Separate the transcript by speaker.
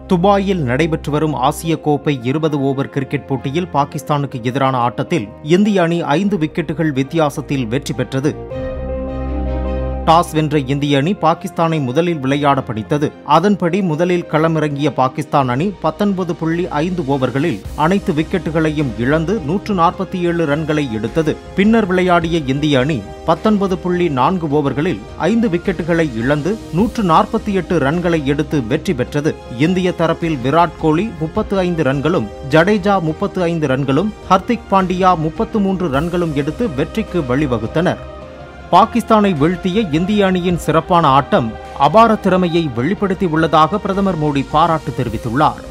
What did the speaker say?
Speaker 1: துபாயில் நடைபெற்று வரும் ஆசிய கோப்பை இருபது ஓவர் கிரிக்கெட் போட்டியில் பாகிஸ்தானுக்கு எதிரான ஆட்டத்தில் இந்திய அணி ஐந்து விக்கெட்டுகள் வித்தியாசத்தில் வெற்றி பெற்றது டாஸ் வென்ற இந்திய அணி பாகிஸ்தானை முதலில் விளையாட படித்தது அதன்படி முதலில் களமிறங்கிய பாகிஸ்தான் அணி பத்தொன்பது புள்ளி ஐந்து ஓவர்களில் அனைத்து விக்கெட்டுகளையும் இழந்து நூற்று நாற்பத்தி ஏழு ரன்களை எடுத்தது பின்னர் விளையாடிய இந்திய அணி பத்தொன்பது புள்ளி நான்கு ஓவர்களில் ஐந்து விக்கெட்டுகளை இழந்து நூற்று நாற்பத்தி எட்டு ரன்களை எடுத்து வெற்றி பெற்றது இந்திய தரப்பில் விராட் கோலி முப்பத்து ஐந்து ரன்களும் ஜடேஜா முப்பத்து ஐந்து ரன்களும் ஹர்திக் பாண்டியா முப்பத்து மூன்று ரன்களும் எடுத்து வெற்றிக்கு வழிவகுத்தனர் பாகிஸ்தானை வீழ்த்திய இந்திய அணியின் சிறப்பான ஆட்டம் அபார திறமையை வெளிப்படுத்தி உள்ளதாக பிரதமர் மோடி பாராட்டு தெரிவித்துள்ளார்